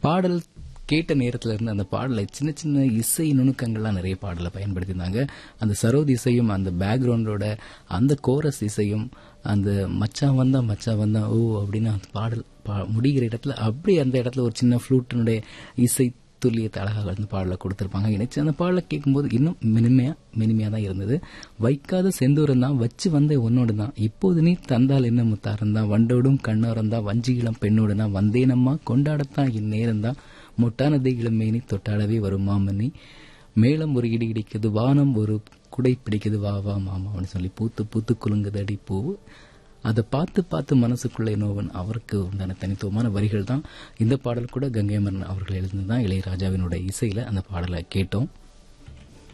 பாடல் கேட்ட நேரத்துல இருந்து அந்த பாடலை சின்ன சின்ன இசை நுணுக்கங்கள்லாம் நிறைய பாடலை பயன்படுத்தியிருந்தாங்க அந்த சரோத் இசையும் அந்த பேக்ரவுண்டோட அந்த கோரஸ் இசையும் அந்த மச்சான் வந்தா மச்சான் வந்தா ஓ அப்படின்னு அந்த பாடல் பா- முடிகிற இடத்துல அப்படியே அந்த இடத்துல ஒரு சின்ன ஃப்ளூட்டினுடைய இசை துல்லியத்தை அழகாக அந்த பாடலை கொடுத்திருப்பாங்க இணைச்சு அந்த பாடலை கேட்கும்போது இன்னும் மெனிமையா மெனிமையா தான் இருந்தது வைக்காத செந்தூரம் தான் வச்சு வந்த உன்னோடு தான் இப்போது நீ தந்தால் என்ன முத்தாரம் தான் வண்டோடும் கண்ணோரம் தான் வஞ்சியிளம் பெண்ணோடு தான் வந்தேனம்மா கொண்டாடத்தான் இந்நேரம் தான் முட்டானதை இளமேனி தொட்டாடவே வரும் மாமனி மேளம் ஒரு இடி இடிக்குது வானம் ஒரு குடை பிடிக்குது வா வா மாமா அப்படின்னு சொல்லி பூத்து பூத்து குலுங்குது அடி பூ அதை பார்த்து பார்த்து மனசுக்குள்ளே நோவன் அவருக்கு உண்டான தனித்துவமான வரிகள் தான் இந்த பாடல் கூட கங்கைமரன் அவர்கள் எழுதினது தான் இளையராஜாவினுடைய இசையில அந்த பாடலை கேட்டோம்